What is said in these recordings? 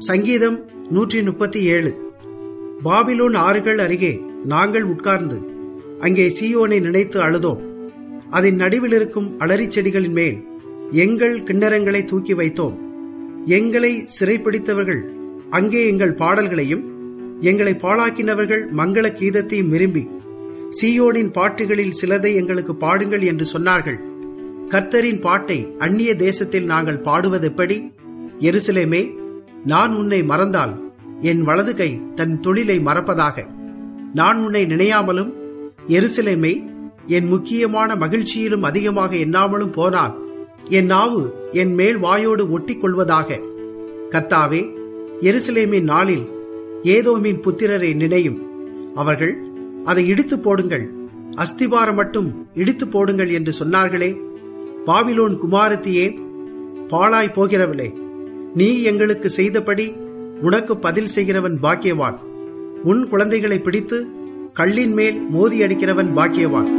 சங்கீதம் நூற்றி முப்பத்தி ஏழு பாபிலோன் ஆறுகள் அருகே நாங்கள் உட்கார்ந்து அங்கே சீயோனை நினைத்து அழுதோம் அதன் நடுவில் இருக்கும் அலரிச் செடிகளின் மேல் எங்கள் கிண்ணறங்களை தூக்கி வைத்தோம் எங்களை சிறைப்பிடித்தவர்கள் அங்கே எங்கள் பாடல்களையும் எங்களை பாழாக்கினவர்கள் மங்கள கீதத்தையும் விரும்பி சீயோனின் பாட்டுகளில் சிலதை எங்களுக்கு பாடுங்கள் என்று சொன்னார்கள் கர்த்தரின் பாட்டை அந்நிய தேசத்தில் நாங்கள் பாடுவதெப்படி எருசலேமே நான் உன்னை மறந்தால் என் வலது கை தன் தொழிலை மறப்பதாக நான் உன்னை நினையாமலும் எருசலேமே என் முக்கியமான மகிழ்ச்சியிலும் அதிகமாக எண்ணாமலும் போனால் என் நாவு என் மேல் வாயோடு ஒட்டிக் கொள்வதாக கர்த்தாவே எருசலேமின் நாளில் ஏதோமின் புத்திரரை நினையும் அவர்கள் அதை இடித்து போடுங்கள் அஸ்திபாரம் மட்டும் இடித்து போடுங்கள் என்று சொன்னார்களே பாபிலோன் குமாரத்தியே பாழாய் போகிறவளே நீ எங்களுக்கு செய்தபடி உனக்கு பதில் செய்கிறவன் பாக்கியவான் உன் குழந்தைகளை பிடித்து கல்லின் மேல் மோதி அடிக்கிறவன் பாக்கியவான்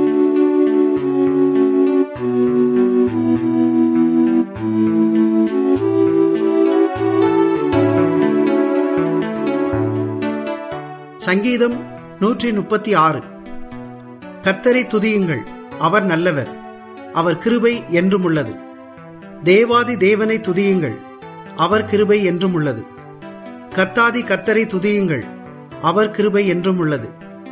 சங்கீதம் நூற்றி முப்பத்தி ஆறு கர்த்தரை துதியுங்கள் அவர் நல்லவர் அவர் கிருபை என்றும் உள்ளது தேவாதி தேவனை துதியுங்கள் அவர் கிருபை என்றும் உள்ளது கர்த்தாதி கர்த்தரை துதியுங்கள் அவர் கிருபை என்றும் உள்ளது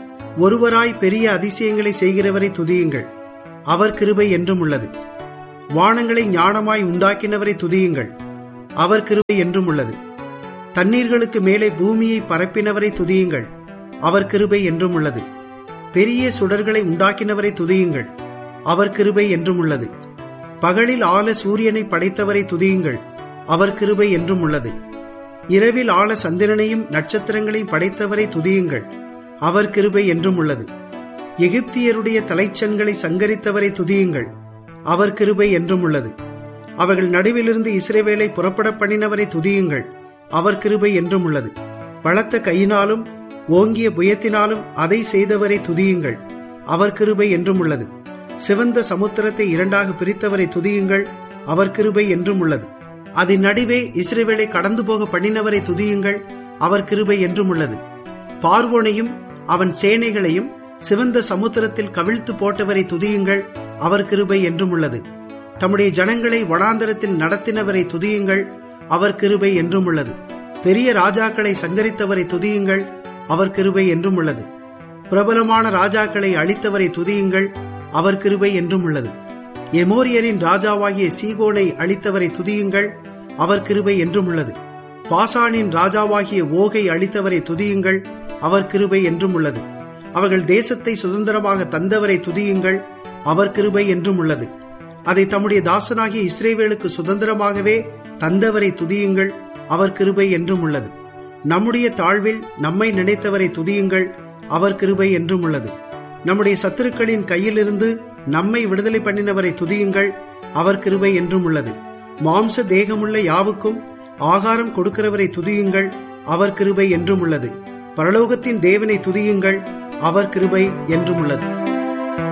ஒருவராய் பெரிய அதிசயங்களை செய்கிறவரை துதியுங்கள் அவர் கிருபை என்றும் உள்ளது வானங்களை ஞானமாய் உண்டாக்கினவரை துதியுங்கள் அவர் கிருபை என்றும் உள்ளது தண்ணீர்களுக்கு மேலே பூமியை பரப்பினவரை துதியுங்கள் அவர் கிருபை என்றும் உள்ளது பெரிய சுடர்களை உண்டாக்கினவரை துதியுங்கள் அவர் கிருபை என்றும் உள்ளது பகலில் ஆல சூரியனை படைத்தவரை துதியுங்கள் அவர் கிருபை என்றும் உள்ளது இரவில் ஆள சந்திரனையும் நட்சத்திரங்களையும் படைத்தவரை துதியுங்கள் அவர் கிருபை என்றும் உள்ளது எகிப்தியருடைய தலைச்சன்களை சங்கரித்தவரை துதியுங்கள் அவர் கிருபை என்றும் உள்ளது அவர்கள் நடுவிலிருந்து இஸ்ரேவேலை புறப்பட பண்ணினவரை துதியுங்கள் அவர் கிருபை என்றும் உள்ளது பலத்த கையினாலும் ஓங்கிய புயத்தினாலும் அதை செய்தவரை துதியுங்கள் அவர் கிருபை என்றும் உள்ளது சிவந்த சமுத்திரத்தை இரண்டாக பிரித்தவரை துதியுங்கள் அவர் கிருபை என்றும் உள்ளது அதன் நடுவே இஸ்ரேவேலை கடந்து போக பண்ணினவரை துதியுங்கள் அவர் கிருபை என்றும் உள்ளது பார்வோனையும் அவன் சேனைகளையும் சிவந்த சமுத்திரத்தில் கவிழ்த்து போட்டவரை துதியுங்கள் அவர் கிருபை என்றும் உள்ளது தம்முடைய ஜனங்களை வனாந்தரத்தில் நடத்தினவரை துதியுங்கள் அவர் கிருபை என்றும் உள்ளது பெரிய ராஜாக்களை சங்கரித்தவரை துதியுங்கள் அவர் கிருபை என்றும் உள்ளது பிரபலமான ராஜாக்களை அழித்தவரை துதியுங்கள் அவர் கிருபை என்றும் உள்ளது எமோரியரின் ராஜாவாகிய சீகோனை அழித்தவரை துதியுங்கள் அவர் கிருபை என்றும் உள்ளது பாசானின் ராஜாவாகிய ஓகை அழித்தவரை துதியுங்கள் அவர் கிருபை என்றும் உள்ளது அவர்கள் தேசத்தை சுதந்திரமாக தந்தவரை துதியுங்கள் அவர் கிருபை என்றும் உள்ளது அதை தம்முடைய தாசனாகிய இஸ்ரேவேலுக்கு சுதந்திரமாகவே தந்தவரை துதியுங்கள் அவர் கிருபை என்றும் உள்ளது நம்முடைய தாழ்வில் நம்மை நினைத்தவரை துதியுங்கள் அவர் கிருபை என்றும் உள்ளது நம்முடைய சத்துருக்களின் கையிலிருந்து நம்மை விடுதலை பண்ணினவரை துதியுங்கள் அவர் கிருபை என்றும் உள்ளது மாம்ச தேகமுள்ள யாவுக்கும் ஆகாரம் கொடுக்கிறவரை துதியுங்கள் அவர் கிருபை என்றும் உள்ளது பரலோகத்தின் தேவனை துதியுங்கள் அவர் கிருபை என்றும் உள்ளது